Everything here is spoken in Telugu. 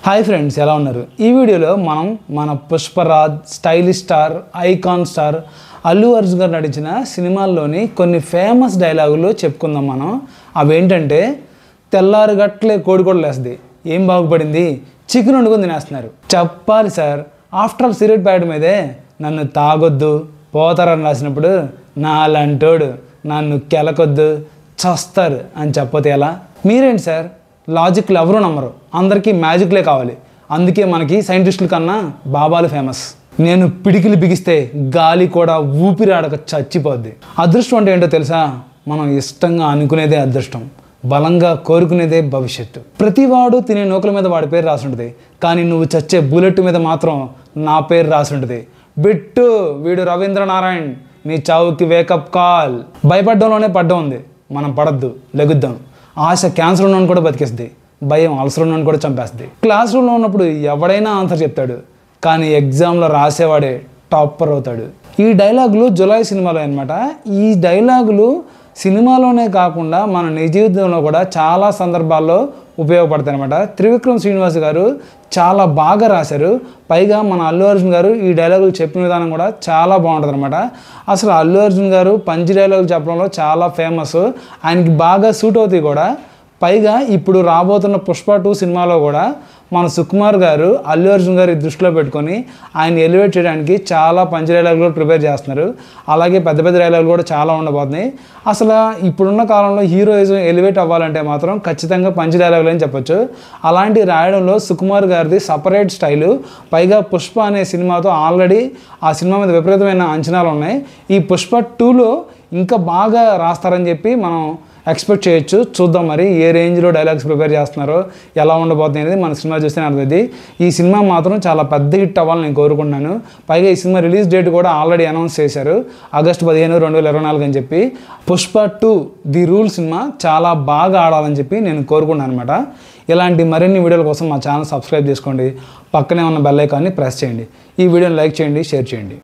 హాయ్ ఫ్రెండ్స్ ఎలా ఉన్నారు ఈ వీడియోలో మనం మన Pushparaj stylish star icon star Allu Arjun garu నటించిన సినిమాల్లోని కొన్ని ఫేమస్ డైలాగులు చెప్పుకుందాం మనం అవేంటంటే తెల్లారు గట్లే కోడి కూడా లేస్తుంది ఏం బాగుపడింది చికెన్ వండుకొని తినేస్తున్నారు చెప్పాలి sir after all cigarette pad మీదే నన్ను తాగొద్దు పోతారని రాసినప్పుడు నా అలాంటోడు నన్ను కెలకొద్దు చస్తారు అని చెప్పతే ఎలా మీరేంటి సార్ లాజిక్లు ఎవరు నమ్మరు అందరికీ మ్యాజిక్లే కావాలి అందుకే మనకి సైంటిస్టుల కన్నా బాబాలు ఫేమస్ నేను పిడికిలు బిగిస్తే గాలి కూడా ఊపిరాడక చచ్చిపోద్ది అదృష్టం అంటే ఏంటో తెలుసా మనం ఇష్టంగా అనుకునేదే అదృష్టం బలంగా కోరుకునేదే భవిష్యత్తు ప్రతివాడు తినే నూకల మీద వాడి పేరు రాసి ఉంటుంది కానీ నువ్వు చచ్చే బుల్లెట్ మీద మాత్రం నా పేరు రాసి ఉంటుంది బిట్టు వీడు రవీంద్ర నారాయణ్ నీ చావుకి వేకప్ కాల్ భయపడ్డంలోనే పడ్డం ఉంది మనం పడద్దు లెగుద్దాం ఆశ క్యాన్సర్ ఉన్నోని కూడా బతికేస్తుంది భయం అల్సర్ ఉన్నోని కూడా చంపేస్తుంది క్లాస్ రూమ్లో ఉన్నప్పుడు ఎవడైనా ఆన్సర్ చెప్తాడు కానీ ఎగ్జామ్లో రాసేవాడే టాపర్ అవుతాడు ఈ డైలాగులు జులై సినిమాలో అనమాట ఈ డైలాగులు సినిమాలోనే కాకుండా మన నిజ జీవితంలో కూడా చాలా సందర్భాల్లో ఉపయోగపడతాయి అనమాట త్రివిక్రమ్ శ్రీనివాస్ గారు చాలా బాగా రాశారు పైగా మన అల్లు అర్జున్ గారు ఈ డైలాగులు చెప్పిన విధానం కూడా చాలా బాగుంటుంది అనమాట అసలు అల్లు అర్జున్ గారు పంచి డైలాగులు చెప్పడంలో చాలా ఫేమస్ ఆయనకి బాగా సూట్ అవుతాయి కూడా పైగా ఇప్పుడు రాబోతున్న పుష్ప టూ సినిమాలో కూడా మన సుకుమార్ గారు అల్లు అర్జున్ గారి దృష్టిలో పెట్టుకొని ఆయన ఎలివేట్ చేయడానికి చాలా పంచ డైలాగులు కూడా ప్రిపేర్ చేస్తున్నారు అలాగే పెద్ద పెద్ద డైలాగులు కూడా చాలా ఉండబోతున్నాయి అసలు ఇప్పుడున్న కాలంలో హీరోయిజం ఎలివేట్ అవ్వాలంటే మాత్రం ఖచ్చితంగా పంచ డైలాగులు అని చెప్పొచ్చు అలాంటి రాయడంలో సుకుమార్ గారిది సపరేట్ స్టైలు పైగా పుష్ప అనే సినిమాతో ఆల్రెడీ ఆ సినిమా మీద విపరీతమైన అంచనాలు ఉన్నాయి ఈ పుష్ప టూలో ఇంకా బాగా రాస్తారని చెప్పి మనం ఎక్స్పెక్ట్ చేయొచ్చు చూద్దాం మరి ఏ రేంజ్లో డైలాగ్స్ ప్రిపేర్ చేస్తున్నారో ఎలా ఉండబోతుంది అనేది మన సినిమా చూస్తే అర్థమైంది ఈ సినిమా మాత్రం చాలా పెద్ద హిట్ అవ్వాలని నేను కోరుకుంటున్నాను పైగా ఈ సినిమా రిలీజ్ డేట్ కూడా ఆల్రెడీ అనౌన్స్ చేశారు ఆగస్టు పదిహేను రెండు వేల ఇరవై నాలుగు అని చెప్పి Pushpa two the rule cinema చాలా బాగా ఆడాలని చెప్పి నేను కోరుకున్నాను అనమాట ఇలాంటి మరిన్ని వీడియోల కోసం మా ఛానల్ సబ్స్క్రైబ్ చేసుకోండి పక్కనే ఉన్న బెల్ ఐకాన్ని ప్రెస్ చేయండి ఈ వీడియోని లైక్ చేయండి షేర్ చేయండి